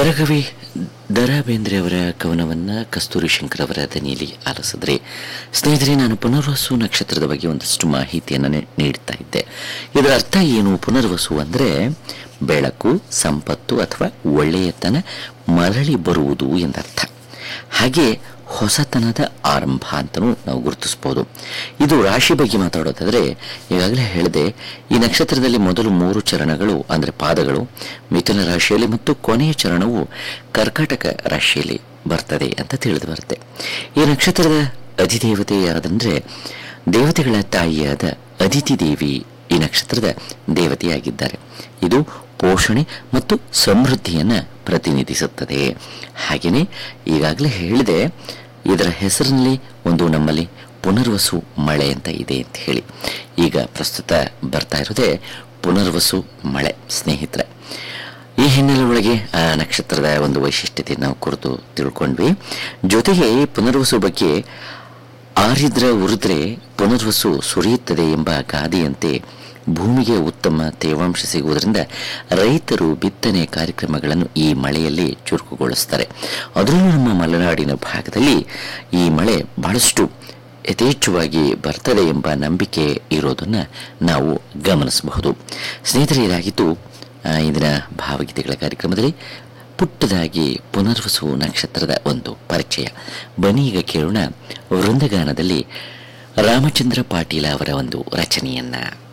ವರಕವಿ ದರಾ ಬೇಂದ್ರೆ ಅವರ ಕವನವನ್ನು ಕಸ್ತೂರಿ ಶಂಕರ್ ಅವರ ದನಿಯಲ್ಲಿ ಆಲಿಸಿದ್ರೆ ಸ್ನೇಹಿತರೆ ನಾನು ಪುನರ್ವಸು ನಕ್ಷತ್ರದ ಬಗ್ಗೆ ಒಂದಷ್ಟು ಮಾಹಿತಿಯನ್ನು ನೀ- ನೀಡ್ತಾ ಇದ್ದೆ ಇದರ ಅರ್ಥ ಏನು ಪುನರ್ವಸು ಅಂದರೆ ಬೆಳಕು ಸಂಪತ್ತು ಅಥವಾ ಒಳ್ಳೆಯತನ ಮರಳಿ ಬರುವುದು ಎಂದರ್ಥ ಹಾಗೆ ಹೊಸತನದ ಆರಂಭ ಅಂತಲೂ ನಾವು ಗುರುತಿಸ್ಬೋದು ಇದು ರಾಶಿ ಬಗ್ಗೆ ಮಾತಾಡೋದಾದರೆ ಈಗಾಗಲೇ ಹೇಳಿದೆ ಈ ನಕ್ಷತ್ರದಲ್ಲಿ ಮೊದಲು ಮೂರು ಚರಣಗಳು ಅಂದರೆ ಪಾದಗಳು ಮಿಥುನ ರಾಶಿಯಲ್ಲಿ ಮತ್ತು ಕೊನೆಯ ಚರಣವು ಕರ್ಕಾಟಕ ರಾಶಿಯಲ್ಲಿ ಬರ್ತದೆ ಅಂತ ತಿಳಿದು ಬರುತ್ತೆ ಈ ನಕ್ಷತ್ರದ ಅಧಿದೇವತೆ ಯಾರಾದಂದ್ರೆ ದೇವತೆಗಳ ತಾಯಿಯಾದ ಅದಿತಿ ದೇವಿ ಈ ನಕ್ಷತ್ರದ ದೇವತೆಯಾಗಿದ್ದಾರೆ ಇದು ಪೋಷಣೆ ಮತ್ತು ಸಮೃದ್ಧಿಯನ್ನು ಪ್ರತಿನಿಧಿಸುತ್ತದೆ ಹಾಗೆಯೇ ಈಗಾಗಲೇ ಹೇಳಿದೆ ಇದರ ಹೆಸರಿನಲ್ಲಿ ಒಂದು ನಮ್ಮಲ್ಲಿ ಪುನರ್ವಸು ಮಳೆ ಅಂತ ಇದೆ ಅಂತ ಹೇಳಿ ಈಗ ಪ್ರಸ್ತುತ ಬರ್ತಾ ಇರೋದೇ ಪುನರ್ವಸು ಮಳೆ ಸ್ನೇಹಿತರೆ ಈ ಹಿನ್ನೆಲೆ ಒಳಗೆ ಆ ನಕ್ಷತ್ರದ ಒಂದು ವೈಶಿಷ್ಟ್ಯತೆ ನಾವು ಕುರಿತು ತಿಳ್ಕೊಂಡ್ವಿ ಜೊತೆಗೆ ಈ ಪುನರ್ವಸು ಬಗ್ಗೆ ಆರಿದ್ರ ಉರಿದ್ರೆ ಪುನರ್ವಸು ಸುರಿಯುತ್ತದೆ ಎಂಬ ಗಾದೆಯಂತೆ ಭೂಮಿಗೆ ಉತ್ತಮ ತೇವಾಂಶ ಸಿಗುವುದರಿಂದ ರೈತರು ಬಿತ್ತನೆ ಕಾರ್ಯಕ್ರಮಗಳನ್ನು ಈ ಮಳೆಯಲ್ಲಿ ಚುರುಕುಗೊಳಿಸ್ತಾರೆ ಅದರಲ್ಲೂ ನಮ್ಮ ಮಲೆನಾಡಿನ ಭಾಗದಲ್ಲಿ ಈ ಮಳೆ ಬಹಳಷ್ಟು ಯಥೇಚ್ಛವಾಗಿ ಬರ್ತದೆ ಎಂಬ ನಂಬಿಕೆ ಇರೋದನ್ನು ನಾವು ಗಮನಿಸಬಹುದು ಸ್ನೇಹಿತರೆ ಇದಾಗಿತ್ತು ಆ, ಇಂದಿನ ಭಾವಗೀತೆಗಳ ಕಾರ್ಯಕ್ರಮದಲ್ಲಿ ಪುಟ್ಟದಾಗಿ ಪುನರ್ವಸು ನಕ್ಷತ್ರದ ಒಂದು ಪರಿಚಯ ಬನ್ನಿ ಈಗ ಕೇಳೋಣ ವೃಂದಗಾನದಲ್ಲಿ ರಾಮಚಂದ್ರ ಪಾಟೀಲ ಅವರ ಒಂದು ರಚನೆಯನ್ನ